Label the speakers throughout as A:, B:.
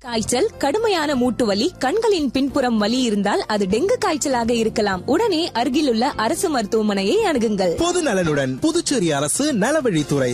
A: காய்ச்சல் கடுமையான மூட்டு வலி கண்களின் பின்புறம் வலி இருந்தால் அது டெங்கு காய்ச்சலாக இருக்கலாம் உடனே அருகிலுள்ள அரசு மருத்துவமனையை அணுகுங்கள்
B: பொது நலனுடன் புதுச்சேரி அரசு நலவழித்துறை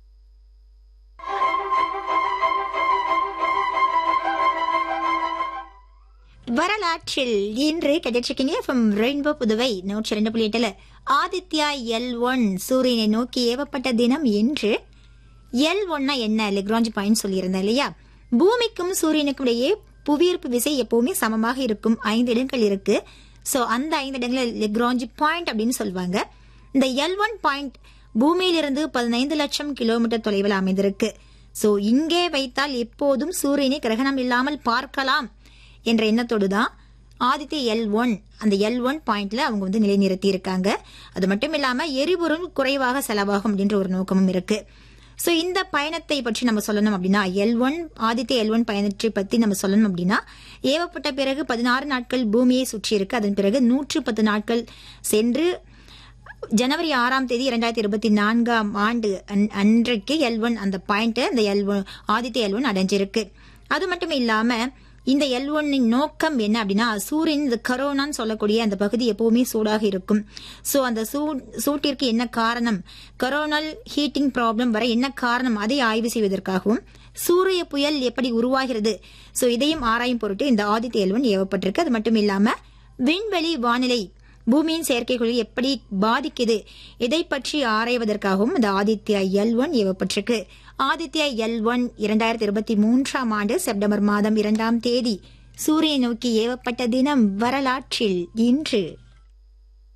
C: வரலாற்றில் இன்று கிடைச்சிருக்கீங்க ஃப்ரம் ரெயின்போ புதுவை நூற்றி ரெண்டு புள்ளி எட்டுல ஆதித்யா எல் ஒன் சூரியனை நோக்கி ஏவப்பட்ட தினம் என்று எல் ஒன்னா என்ன லெக்ராஞ்ச் பாயிண்ட் சொல்லியிருந்தேன் இல்லையா பூமிக்கும் சூரியனுக்கும் இடையே புவியீர்ப்பு விசை எப்பவுமே சமமாக இருக்கும் ஐந்து இடங்கள் இருக்கு சோ அந்த ஐந்து இடங்களை லெக்ராஞ்ச் பாயிண்ட் அப்படின்னு சொல்லுவாங்க இந்த எல் ஒன் பாயிண்ட் பூமியிலிருந்து பதினைந்து லட்சம் கிலோமீட்டர் தொலைவில் அமைந்திருக்கு சோ இங்கே வைத்தால் எப்போதும் சூரியனை கிரகணம் இல்லாமல் பார்க்கலாம் என்ற எண்ணத்தோடு தான் ஆதித்ய எல் ஒன் அந்த எல் ஒன் பாயிண்ட்ல அவங்க வந்து நிலைநிறுத்தி இருக்காங்க அது மட்டும் இல்லாம எரிபொருள் குறைவாக செலவாகும் அப்படின்ற ஒரு நோக்கமும் இருக்கு சோ இந்த பயணத்தை பற்றி நம்ம சொல்லணும் அப்படின்னா L one Aditya L one பயணத்தை பத்தி நம்ம சொல்லணும் அப்படின்னா ஏவப்பட்ட பிறகு பதினாறு நாட்கள் பூமியை சுற்றி இருக்கு அதன் பிறகு நூற்று பத்து நாட்கள் சென்று ஜனவரி ஆறாம் தேதி இரண்டாயிரத்தி இருபத்தி நான்காம் ஆண்டு அன்- அன்றைக்கு எல் ஒன் அந்த பாயிண்ட் அந்த L one Aditya L one அடைஞ்சிருக்கு அது மட்டும் இல்லாம இந்த எல் ஒன்னின் நோக்கம் என்ன அப்படின்னா சூரியன் இந்த கரோனான்னு சொல்லக்கூடிய அந்த பகுதி எப்பவுமே சூடாக இருக்கும் சோ அந்த சூ- சூட்டிற்கு என்ன காரணம் கரோனல் ஹீட்டிங் ப்ராப்ளம் வர என்ன காரணம் அதை ஆய்வு செய்வதற்காகவும் சூரிய புயல் எப்படி உருவாகிறது சோ இதையும் ஆராயும் பொருட்டு இந்த ஆதித்ய எல் ஒன் ஏவப்பட்டிருக்கு அது மட்டும் இல்லாம விண்வெளி வானிலை பூமியின் செயற்கைக்கோள் எப்படி பாதிக்குது இதை பற்றி ஆராய்வதற்காகவும் இந்த ஆதித்யா எல் ஒன் ஏவப்பட்டிருக்கு ஆதித்யா எல் ஒன் இரண்டாயிரத்தி இருபத்தி மூன்றாம் ஆண்டு செப்டம்பர் மாதம் இரண்டாம் தேதி சூரியனை நோக்கி ஏவப்பட்ட தினம் வரலாற்றில் இன்று